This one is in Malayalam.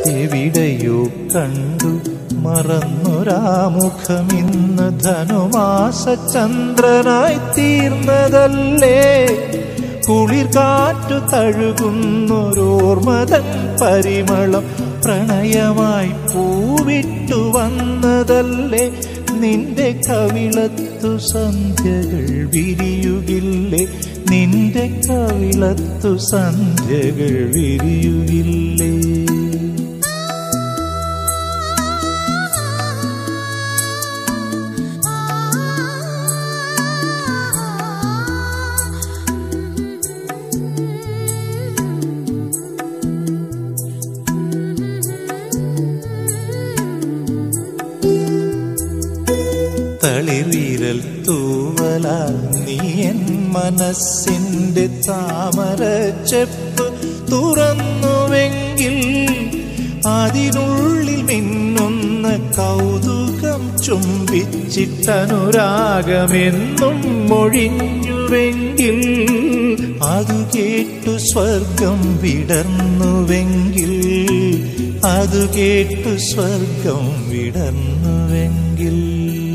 എവിടെയോ കണ്ടു മറന്നൊരാമുഖമിന്ന് ധനുമാസ ചന്ദ്രനായി തീർന്നതല്ലേ കുളിർ കാറ്റു തഴുകുന്നൊരോർമതൻ പരിമളം പ്രണയമായി പൂവിട്ടു വന്നതല്ലേ നിന്റെ കവിളത്തു സന്ധ്യകൾ വിരിയുകില്ലേ നിന്റെ കവിളത്തു സന്ധ്യകൾ വിരിയുകില്ലേ തളിർവിരൽ തൂവലാൽ നീ എൻ മനസ്സിന്റെ താമര ചെപ്പ് തുറന്നുവെങ്കിൽ അതിനുള്ളിൽ മിന്നുന്ന കൗതുകം ചുംബിച്ചിട്ടനുരാഗമെന്നും മൊഴിഞ്ഞുവെങ്കിൽ അതു കേട്ടു സ്വർഗം വിടർന്നുവെങ്കിൽ അതു കേട്ടു സ്വർഗം വിടർന്നുവെങ്കിൽ